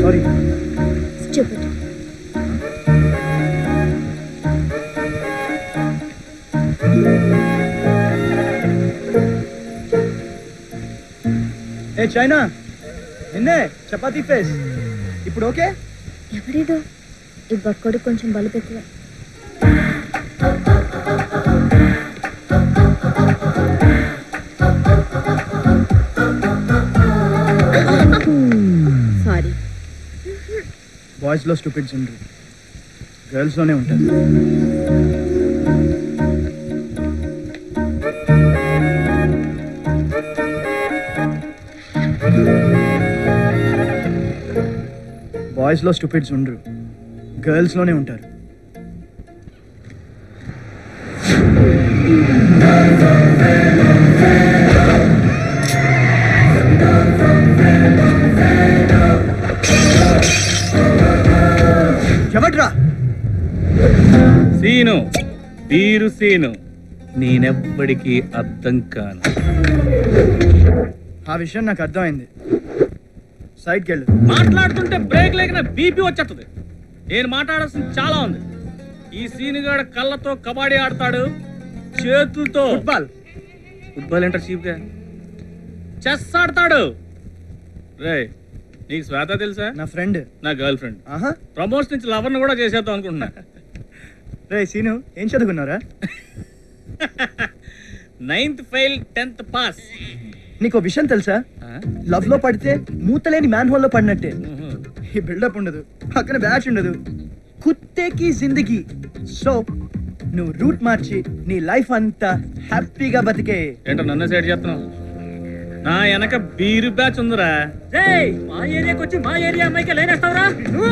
Sorry stupid ఏ China నిన్నే chapati face ఇప్పుడు okay ఎవరిదో ఈ బక్కోడు కొంచెం బలుపు ఎక్కువ సారీ బాయ్స్లో స్టూపిడ్స్ ఉండరు గర్ల్స్లోనే ఉంటారు బాయ్స్లో స్టూపిడ్స్ ఉండరు గర్ల్స్లోనే ఉంటారు ఎవడ్రా సీను బీరు సీను నేనెవ్వడికి అర్థం కాను ఆ విషయం నాకు అర్థమైంది సైడ్కి వెళ్ళు మాట్లాడుతుంటే బ్రేక్ లేకన బీపీ వచ్చేస్తుంది నేను మాట్లాడాల్సింది చాలా ఉంది ఈ సీనుగాడు కళ్ళతో కబడ్డీ ఆడతాడు చేతులతో ఫుట్బాల్ ఫుట్బాల్ ఏంటర్ చీప్గా చెస్ ఆడతాడు రే నీకు శ్వేత తెలుసా నా ఫ్రెండ్ నా గర్ల్ ఫ్రెండ్ ఆహా ప్రమోషన్ నుంచి లవర్ని కూడా చేసేద్దాం అనుకుంటున్నా రే సీను ఏం చదువుకున్నారా నైన్త్ ఫెయిల్ టెన్త్ పాస్ నీకు విషయం తెలుసా లవ్ లో పడితే మూతలేని మ్యాన్ హోల్ లో పడినట్టే ఈ బిల్డప్ ఉండదు పక్కన బ్యాచ్ ఉండదు కుత్తేకి జిందగీ సో నువ్వు రూట్ మార్చి నీ లైఫ్ అంతా హ్యాపీగా బతికే ఏంటో నన్ను సైడ్ చేస్తున్నావు నా వెనక బీరు బ్యాచ్ ఉందిరా మా ఏరియాకి వచ్చి మా ఏరియా అమ్మాయికి లేనేస్తావురా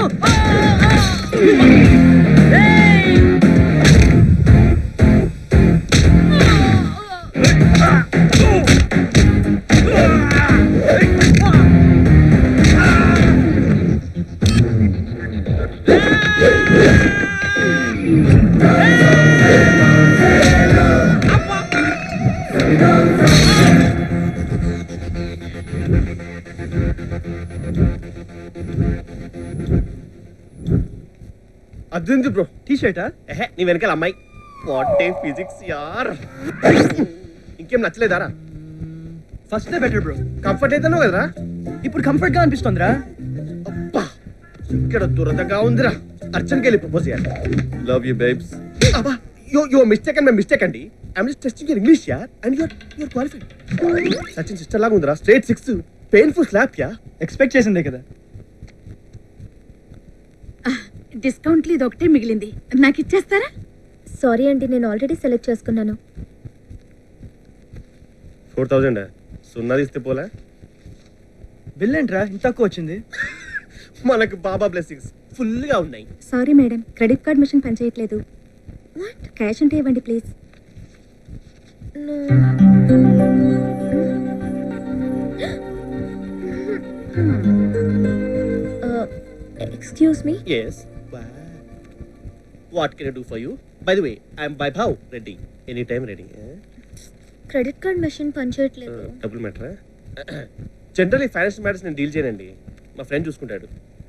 అర్జున్ బ్రో టీ షర్టా ఎహే నీ వెనకాల అమ్మాయి వాట్ ఏ ఫిజిక్స్ యార్ ఇంకేం నచ్చలేదారా ఫస్ట్ బెటర్ బ్రో కంఫర్ట్ అయితేనో కదరా ఇప్పుడు కంఫర్ట్ గా అనిపిస్తుందిరా అబ్బా ఇక్కడ దురదగా ఉందిరా అర్చన్కి వెళ్ళి ప్రపోజ్ చేయాలి లవ్ యూ బేబ్స్ అబ్బా yo yo mistake and mistake అండి I'm just testing your English యార్ and your your qualified Sachin sister లాగా ఉందిరా straight six painful slap yeah expect చేసిందే కదా డిస్కౌంట్లు ఇది ఒకటే మిగిలింది నాకు ఇచ్చేస్తారా సారీ అండి నేను ఆల్రెడీ సెలెక్ట్ చేసుకున్నాను ఫోర్ థౌజండ్ సున్నా తీస్తే పోలే బిల్ ఏంట్రా ఇంత తక్కువ వచ్చింది మనకు బాబా బ్లెస్సింగ్స్ ఫుల్ గా ఉన్నాయి sorry madam credit card machine పనిచేయట్లేదు వాట్ క్యాష్ ఉంటే ఇవ్వండి please excuse me yes what can do for you by the way I'm బై భావ్ ready any time ready credit card machine పనిచేయట్లేదు డబ్బులు మ్యాటరా జనరల్లీ ఫైనాన్షియల్ మ్యాటర్స్ నేను డీల్ చేయనండి మా ఫ్రెండ్ చూసుకుంటాడు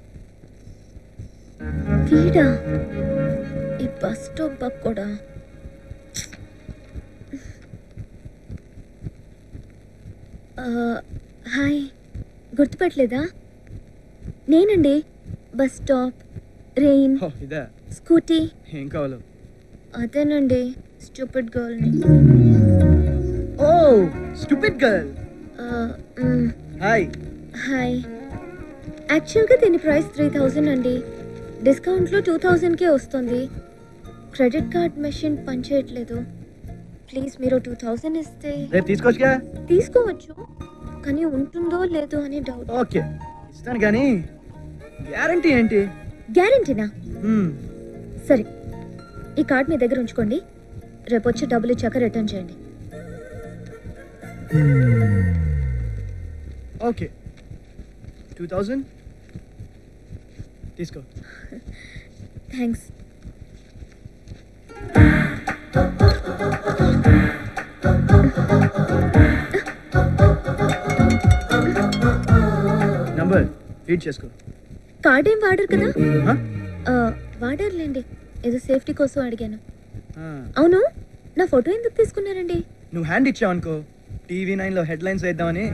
వీడా ఈ బస్ స్టాప్ బక్ కూడా ఆ, హాయ్ గుర్తుపట్టలేదా నేనండి బస్ స్టాప్ రెయిన్ ఓ, ఇదా స్కూటీ ఏం కావాలో అదేనండి స్టూపిడ్ గర్ల్ని ఓ స్టూపిడ్ గర్ల్ హాయ్ హాయ్ యాక్చువల్గా దీని ప్రైస్ త్రీ థౌజండ్ అండి డిస్కౌంట్లో టూ థౌజండ్కే వస్తుంది క్రెడిట్ కార్డ్ మెషిన్ పనిచేయట్లేదు ప్లీజ్ మీరు టూ థౌజండ్ ఇస్తే రేపు తీసుకోవచ్చుగా తీసుకోవచ్చు కానీ ఉంటుందో లేదో అని డౌట్ ఓకే ఇస్తాను కానీ గ్యారంటీ ఏంటి గ్యారంటీనా Hmm, సరే ఈ కార్డ్ మీ దగ్గర ఉంచుకోండి రేపు వచ్చి డబ్బులు ఇచ్చాక రిటర్న్ చేయండి ఓకే టూ థౌజండ్ తీసుకో థ్యాంక్స్ నంబర్ ఫీడ్ చేసుకో కార్డ్ ఏం వాడరు కదా Huh? ఆ, వాడారులేండి ఏదో సేఫ్టీ కోసం అడిగాను ఆ, అవును నా ఫోటో ఎందుకు తీసుకున్నారండి నువ్వు హ్యాండ్ ఇచ్చావు అనుకో టీవీ నైన్ లో హెడ్ లైన్స్ వేద్దామని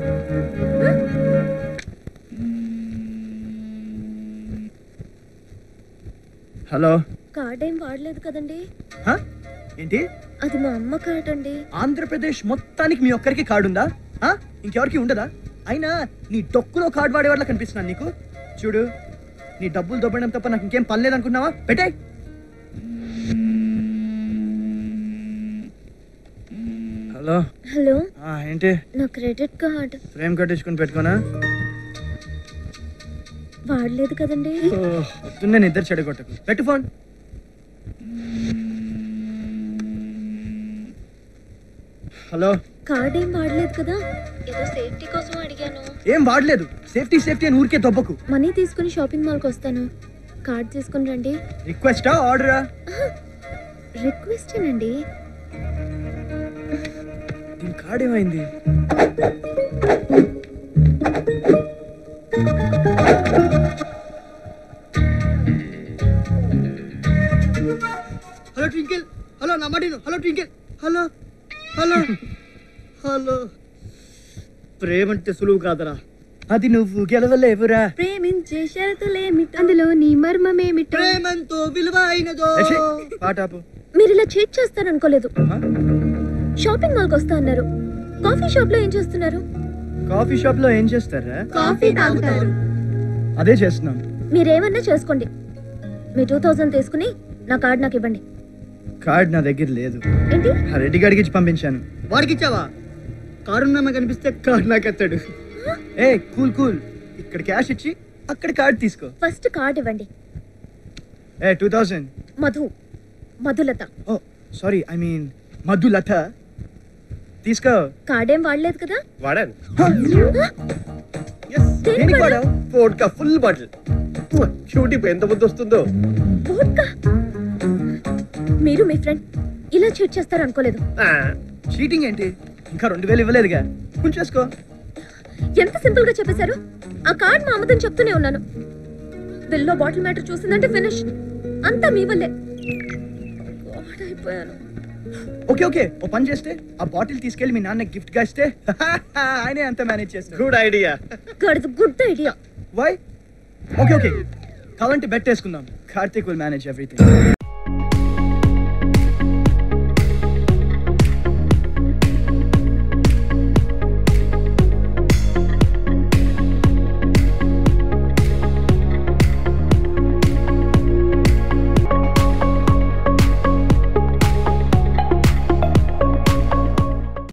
హలో కార్డ్ ఏం వాడలేదు కదండి హ? ఏంటి అది మా అమ్మ కార్డ్ అండి ఆంధ్రప్రదేశ్ మొత్తానికి మీ ఒక్కరికి కార్డు ఉందా ఆ? ఇంకెవరికి ఉండదా అయినా నీ డొక్కులో కార్డు వాడేవాళ్ళ కనిపిస్తున్నాను నీకు చూడు నీ డబ్బులు దొబ్బడం తప్ప నాకు ఇంకేం పని లేదనుకున్నావా పెట్టే హలో హలో ఆ, ఏంటి నా క్రెడిట్ కార్డ్ ఫ్రేమ్ కట్టించుకుని పెట్టుకోనా వాడలేదు కదండి పొద్దున్నే నిద్ర చెడగొట్టకు పెట్టు ఫోన్ హలో కార్డ్ ఏం వాడలేదు కదా ఏదో సేఫ్టీ కోసం అడిగాను ఏం వాడలేదు సేఫ్టీ సేఫ్టీ అని ఊరికే దొబ్బకు మనీ తీసుకుని షాపింగ్ మాల్కి వస్తాను కార్డ్ తీసుకుని రండి రిక్వెస్టా ఆర్డరా రిక్వెస్ట్ అండి దీని కార్డ్ ఏమైంది హలో ట్వింకిల్ హలో నా మాట విను. Hello Twinkle hello hello hello ప్రేమంటే సులువు కాదరా అది నువ్వు గెలవలేవురా ప్రేమించే షరతులేమిటో అందులో నీ మర్మమేమిటో ప్రేమంతో విలువైనదో ఏ ఛీ, పాట ఆపు మీరు ఇలా చీట్ చేస్తారనుకోలేదు ఆ? షాపింగ్ మాల్కి వస్తా అన్నారు కాఫీ షాప్ లో ఏం చేస్తున్నారు కాఫీ షాప్ లో ఏం చేస్తారా కాఫీ తాగుతారు అదే చేస్తున్నాం మీరేమన్నా చేసుకోండి మీ టూ థౌజండ్ తీసుకుని నా కార్డ్ నాకు ఇవ్వండి కార్డ్ నా దగ్గర లేదు ఏంటి ఆ రెడ్డి గారికి ఇచ్చి పంపించాను వాడికి ఇచ్చావా కారున్నామ కనిపిస్తే కారు నాకెత్తాడు ఏ కూల్ కూల్ ఇక్కడ క్యాష్ ఇచ్చి అక్కడ కార్డ్ తీసుకో ఫస్ట్ కార్డ్ ఇవ్వండి ఏ two thousand Madhu Madhulatha oh sorry I mean Madhulatha తీసుకో కార్డ్ ఏం వాడలేదు కదా వాడాను దేనికి దేనికి వాడావు? వాడావు వోడ్కా ఫుల్ బాటిల్ క్యూటీ ఎంత ముద్దు వస్తుందో వోడ్కా. మీరు మీ ఫ్రెండ్ ఇలా చీట్ చేస్తారు అనుకోలేదు ఆ, చీటింగ్ ఏంటి ఇంకా రెండు వేలు ఇవ్వలేదుగా ఉంచేసుకో ఎంత సింపుల్ గా చెప్పేశారు ఆ కార్డ్ మా అమ్మదని చెప్తూనే ఉన్నాను బిల్లో బాటిల్ మ్యాటర్ చూసిందంటే ఫినిష్ అంతా మీ వల్లే God, అయిపోయాను ఓకే ఓకే ఓ పని చేస్తే ఆ బాటిల్ తీసుకెళ్లి మీ నాన్న గిఫ్ట్ గా ఇస్తే ఆయనే అంత మేనేజ్ చేస్తాడు గుడ్ ఐడియా గడిది good idea why okay okay కావాలంటే బెట్ వేసుకుందాం కార్తీక్ విల్ మేనేజ్ ఎవ్రీథింగ్